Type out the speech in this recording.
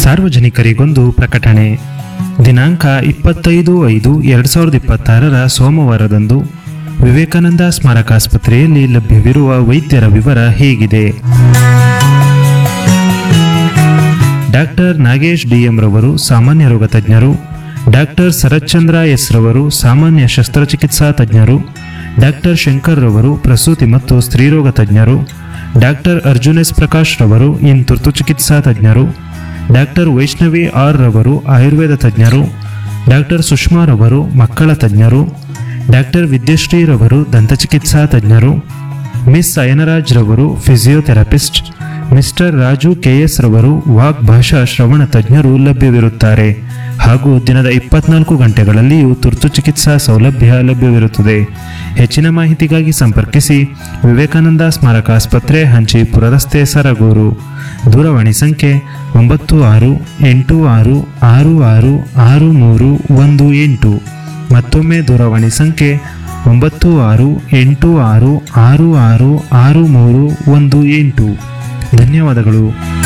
ಸಾರ್ವಜನಿಕರಿಗೊಂದು ಪ್ರಕಟಣೆ ದಿನಾಂಕ ಇಪ್ಪತ್ತೈದು ಐದು ಎರಡು ಸಾವಿರದ ಇಪ್ಪತ್ತಾರರ ಸೋಮವಾರದಂದು ವಿವೇಕಾನಂದ ಸ್ಮಾರಕಾಸ್ಪತ್ರೆಯಲ್ಲಿ ಲಭ್ಯವಿರುವ ವೈದ್ಯರ ವಿವರ ಹೇಗಿದೆ ಡಾಕ್ಟರ್ ನಾಗೇಶ್ ಡಿಎಂ ರವರು ಸಾಮಾನ್ಯ ರೋಗ ತಜ್ಞರು ಡಾಕ್ಟರ್ ಶರತ್ಚಂದ್ರ ಎಸ್ ರವರು ಸಾಮಾನ್ಯ ಶಸ್ತ್ರಚಿಕಿತ್ಸಾ ತಜ್ಞರು ಡಾಕ್ಟರ್ ಶಂಕರ್ ರವರು ಪ್ರಸೂತಿ ಮತ್ತು ಸ್ತ್ರೀರೋಗ ತಜ್ಞರು ಡಾಕ್ಟರ್ ಅರ್ಜುನ್ ಎಸ್ ಪ್ರಕಾಶ್ ರವರು ಇನ್ ತುರ್ತು ಚಿಕಿತ್ಸಾ ತಜ್ಞರು ಡಾಕ್ಟರ್ ವೈಷ್ಣವಿ ಆರ್ ರವರು ಆಯುರ್ವೇದ ತಜ್ಞರು ಡಾಕ್ಟರ್ ಸುಷ್ಮಾ ರವರು ಮಕ್ಕಳ ತಜ್ಞರು ಡಾಕ್ಟರ್ ವಿದ್ಯಶ್ರೀ ರವರು ದಂತಚಿಕಿತ್ಸಾ ತಜ್ಞರು ಮಿಸ್ ಅಯನರಾಜ್ ರವರು ಫಿಸಿಯೋಥೆರಪಿಸ್ಟ್ ಮಿಸ್ಟರ್ ರಾಜು ಕೆಎಸ್ ರವರು ವಾಕ್ ಭಾಷಾ ಶ್ರವಣ ತಜ್ಞರು ಲಭ್ಯವಿರುತ್ತಾರೆ ಹಾಗೂ ದಿನದ ಇಪ್ಪತ್ನಾಲ್ಕು ಗಂಟೆಗಳಲ್ಲಿಯೂ ತುರ್ತು ಚಿಕಿತ್ಸಾ ಸೌಲಭ್ಯ ಲಭ್ಯವಿರುತ್ತದೆ ಹೆಚ್ಚಿನ ಮಾಹಿತಿಗಾಗಿ ಸಂಪರ್ಕಿಸಿ ವಿವೇಕಾನಂದ ಸ್ಮಾರಕ ಆಸ್ಪತ್ರೆ ಹಂಚಿಪುರ ರಸ್ತೆ ಸರಗೂರು ದೂರವಾಣಿ ಸಂಖ್ಯೆ ಒಂಬತ್ತು ಆರು ಎಂಟು ಆರು ಆರು ಆರು ಆರು ಮೂರು ಒಂದು ಎಂಟು ಮತ್ತೊಮ್ಮೆ ದೂರವಾಣಿ ಸಂಖ್ಯೆ ಒಂಬತ್ತು ಆರು ಎಂಟು ಆರು ಆರು ಆರು ಆರು ಮೂರು ಒಂದು ಎಂಟು ಧನ್ಯವಾದಗಳು